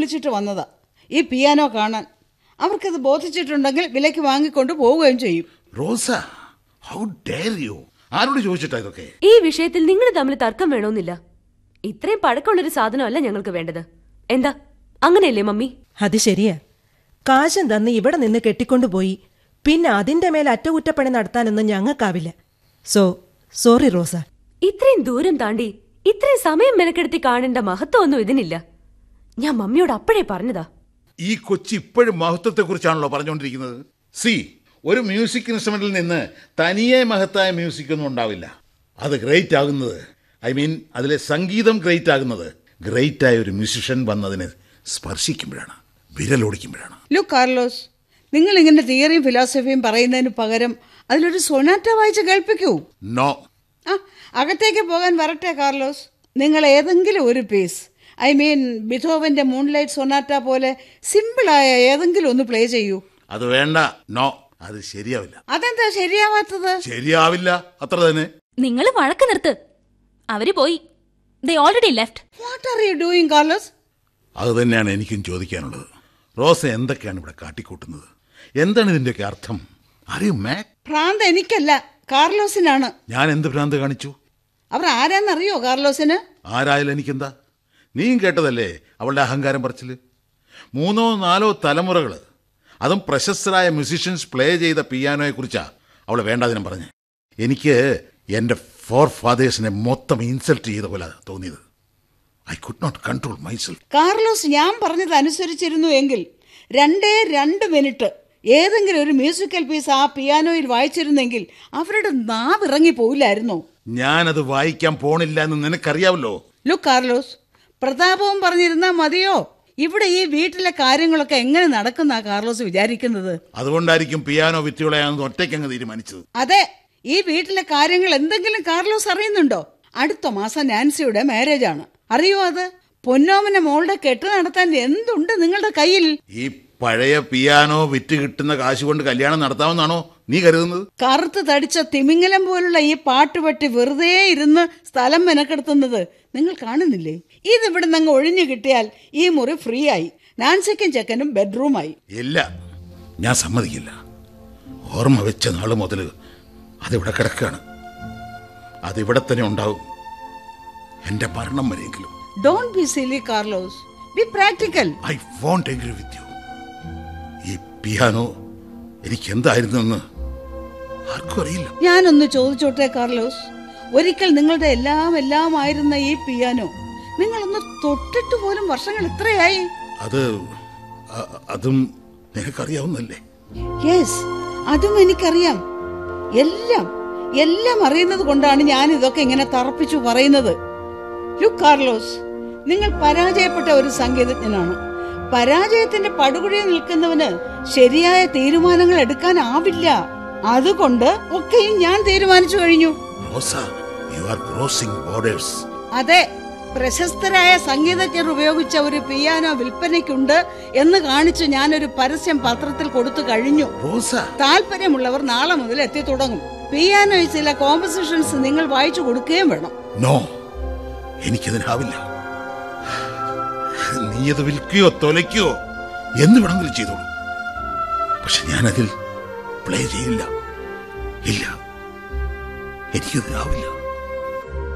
വിളിച്ചിട്ട് വന്നതാ ഈ പിയാനോ കാണാൻ അവർക്കത് ബോധിച്ചിട്ടുണ്ടെങ്കിൽ വിലയ്ക്ക് വാങ്ങിക്കൊണ്ട് പോവുകയും ചെയ്യും റോസ ഹൗ ഡെയർ യു ആരോട് ചോദിച്ചിട്ടാ ഇതൊക്കെ ഈ വിഷയത്തിൽ നിങ്ങൾ തമ്മിൽ തർക്കം വേണമെന്നില്ല ഇത്രയും പഴക്കമുള്ളൊരു സാധനമല്ല ഞങ്ങൾക്ക് വേണ്ടത് എന്താ അങ്ങനെയല്ലേ മമ്മി അത് ശരിയാ കാശം തന്ന് ഇവിടെ നിന്ന് കെട്ടിക്കൊണ്ടുപോയി പിന്നെ അതിന്റെ മേൽ അറ്റകുറ്റപ്പണി നടത്താനൊന്നും ഞങ്ങൾക്കാവില്ല സോ സോറി റോസ ഇത്രയും ദൂരം താണ്ടി ഇത്രയും സമയം മെനക്കെടുത്തി കാണേണ്ട മഹത്വമൊന്നും ഇതിനില്ല ഞാൻ മമ്മിയോട് അപ്പോഴേ പറഞ്ഞതാ ഈ കൊച്ചി ഇപ്പോഴും മഹത്വത്തെ കുറിച്ചാണല്ലോ പറഞ്ഞുകൊണ്ടിരിക്കുന്നത് സി ഒരു മ്യൂസിക് ഇൻസ്ട്രുമെന്റിൽ നിന്ന് തനിയെ മഹത്തായ മ്യൂസിക് ഒന്നും ഉണ്ടാവില്ല അത് ഗ്രേറ്റ് ആകുന്നത് ഐ മീൻ അതിലെ സംഗീതം ഗ്രേറ്റ് ആകുന്നത് ഗ്രേറ്റ് ആയ ഒരു മ്യൂസിഷ്യൻ വന്നതിനെ സ്പർശിക്കുമ്പോഴാണ് വിരലോടിക്കുമ്പോഴാണ് ലുക്ക് കാർലോസ് നിങ്ങൾ ഇങ്ങനെ തിയറിയും ഫിലോസഫിയും പറയുന്നതിന് പകരം അതിലൊരു സൊനാറ്റ വായിച്ച് കേൾപ്പിക്കൂ നോ ആ അകത്തേക്ക് പോകാൻ വരട്ടെ കാർലോസ് നിങ്ങൾ ഏതെങ്കിലും ഒരു പീസ് ഐ മീൻ ബിഥോവന്റെ മൂൺലൈറ്റ് സൊനാറ്റ പോലെ സിമ്പിളായ ഏതെങ്കിലും ഒന്ന് പ്ലേ ചെയ്യൂ അത് വേണ്ട നോ അത് ശരിയാവില്ല അതെന്താ ശരിയാവാത്തത് ശരിയാവില്ല അത്ര തന്നെ നിങ്ങൾ വഴക്ക് നിർത്ത് അവര് പോയി they already left what are you doing Carlos അത് തന്നെയാണ് എനിക്കും ചോദിക്കാനുള്ളത് റോസ എന്തൊക്കെയാണ് ഇവിടെ കാട്ടിക്കൂട്ടുന്നത് എന്താണ് ഇതിൻ്റെയൊക്കെ അർത്ഥം അറിയൂ മാക് ഭ്രാന്ത് എനിക്കല്ല കാർലോസിനാണ് ഞാൻ എന്ത് ഭ്രാന്ത് കാണിച്ചു അവർ ആരാന്നറിയോ കാർലോസിന് ആരായാലും എനിക്കെന്താ നീയും കേട്ടതല്ലേ അവളുടെ അഹങ്കാരം പറച്ചില് മൂന്നോ നാലോ തലമുറകൾ അതും പ്രശസ്തരായ മ്യൂസീഷ്യൻസ് പ്ലേ ചെയ്ത പിയാനോയെക്കുറിച്ചാ അവൾ വേണ്ടാതിനും പറഞ്ഞ് എനിക്ക് എൻ്റെ ഫോർ ഫാദേഴ്സിനെ മൊത്തം ഇൻസൾട്ട് ചെയ്ത പോലെ തോന്നിയത് I could not control myself Carlos ഞാൻ പറഞ്ഞത് അനുസരിച്ചിരുന്നു എങ്കിൽ രണ്ടേ രണ്ട് മിനിറ്റ് ഏതെങ്കിലും ഒരു മ്യൂസിക്കൽ പീസ് ആ പിയാനോയിൽ വായിച്ചിരുന്നെങ്കിൽ അവരുടെ നാവ് ഇറങ്ങി പോയില്ലായിരുന്നോ ഞാനത് വായിക്കാൻ പോണില്ല എന്ന് നിനക്കറിയാവല്ലോ ലുക്ക് കാർലോസ് പ്രതാപവും പറഞ്ഞിരുന്നാ മതിയോ ഇവിടെ ഈ വീട്ടിലെ കാര്യങ്ങളൊക്കെ എങ്ങനെ നടക്കുന്ന കാർലോസ് വിചാരിക്കുന്നത് അതുകൊണ്ടായിരിക്കും പിയാനോ വിറ്റുകളയാണെന്ന് ഒറ്റയ്ക്കങ്ങ് തീരുമാനിച്ചത് അതെ ഈ വീട്ടിലെ കാര്യങ്ങൾ എന്തെങ്കിലും കാർലോസ് അറിയുന്നുണ്ടോ അടുത്ത മാസം നാൻസിയുടെ മാരേജ് ആണ് അറിയോ അത് പൊന്നോമന മോളുടെ കെട്ട് നടത്താൻ എന്തുണ്ട് നിങ്ങളുടെ കയ്യിൽ ഈ പഴയ പിയാനോ വിറ്റ് കിട്ടുന്ന കാശ് കൊണ്ട് കല്യാണം നടത്താമെന്നാണോ നീ കരുതുന്നത് കറുത്ത് തടിച്ച തിമിങ്ങലം പോലുള്ള ഈ പാട്ടുപെട്ടി വെറുതെ ഇരുന്ന് സ്ഥലം മെനക്കെടുത്തുന്നത് നിങ്ങൾ കാണുന്നില്ലേ ഇതിവിടെ നിന്ന് ഒഴിഞ്ഞു കിട്ടിയാൽ ഈ മുറി ഫ്രീ ആയി നാൻസിക്കും ചെക്കനും ബെഡ്റൂമായി ഇല്ല ഞാൻ സമ്മതിക്കില്ല ഓർമ്മ വെച്ച നാൾ മുതൽ അതിവിടെ കിടക്കുകയാണ് അതിവിടെ തന്നെ ഉണ്ടാവും എൻ്റെ മരണം വരെയെങ്കിലും don't be silly Carlos be practical I won't agree with you ഈ പിയാനോ എനിക്ക് എന്തായിരുന്നെന്ന് ആർക്കും അറിയില്ല ഞാനൊന്ന് ചോദിച്ചോട്ടെ കാർലോസ് ഒരിക്കൽ നിങ്ങളുടെ എല്ലാം എല്ലാം ആയിരുന്ന ഈ പിയാനോ നിങ്ങളൊന്ന് തൊട്ടിട്ട് പോലും വർഷങ്ങൾ എത്രയായി അത് അ- അതും നിനക്കറിയാവുന്നല്ലേ യെസ് അതും എനിക്കറിയാം എല്ലാം എല്ലാം അറിയുന്നത് കൊണ്ടാണ് ഞാൻ ഇതൊക്കെ ഇങ്ങനെ തറപ്പിച്ചു പറയുന്നത് ലുക്ക് കാർലോസ് നിങ്ങൾ പരാജയപ്പെട്ട ഒരു സംഗീതജ്ഞനാണ് പരാജയത്തിന്റെ പടുകുഴിയിൽ നിൽക്കുന്നവന് ശരിയായ തീരുമാനങ്ങൾ എടുക്കാനാവില്ല അതുകൊണ്ട് ഒക്കെയും ഞാൻ തീരുമാനിച്ചു കഴിഞ്ഞു Rosa you are crossing borders അതെ പ്രശസ്തരായ സംഗീതജ്ഞർ ഉപയോഗിച്ച ഒരു പിയാനോ വിൽപ്പനയ്ക്കുണ്ട് എന്ന് കാണിച്ചു ഞാനൊരു പരസ്യം പത്രത്തിൽ കൊടുത്തു കഴിഞ്ഞു റോസ താല്പര്യമുള്ളവർ നാളെ മുതൽ എത്തി തുടങ്ങും പിയാനോയിൽ ചില കോമ്പസിഷൻസ് നിങ്ങൾ വായിച്ചു കൊടുക്കുകയും വേണം നോ എനിക്കതിനാവില്ല നീ അത് വിൽക്കുകയോ തൊലയ്ക്കുകയോ എന്ന് വേണമെങ്കിലും ചെയ്തോളൂ പക്ഷെ ഞാനതിൽ പ്ലേ ചെയ്യില്ല ഇല്ല എനിക്കതിനാവില്ല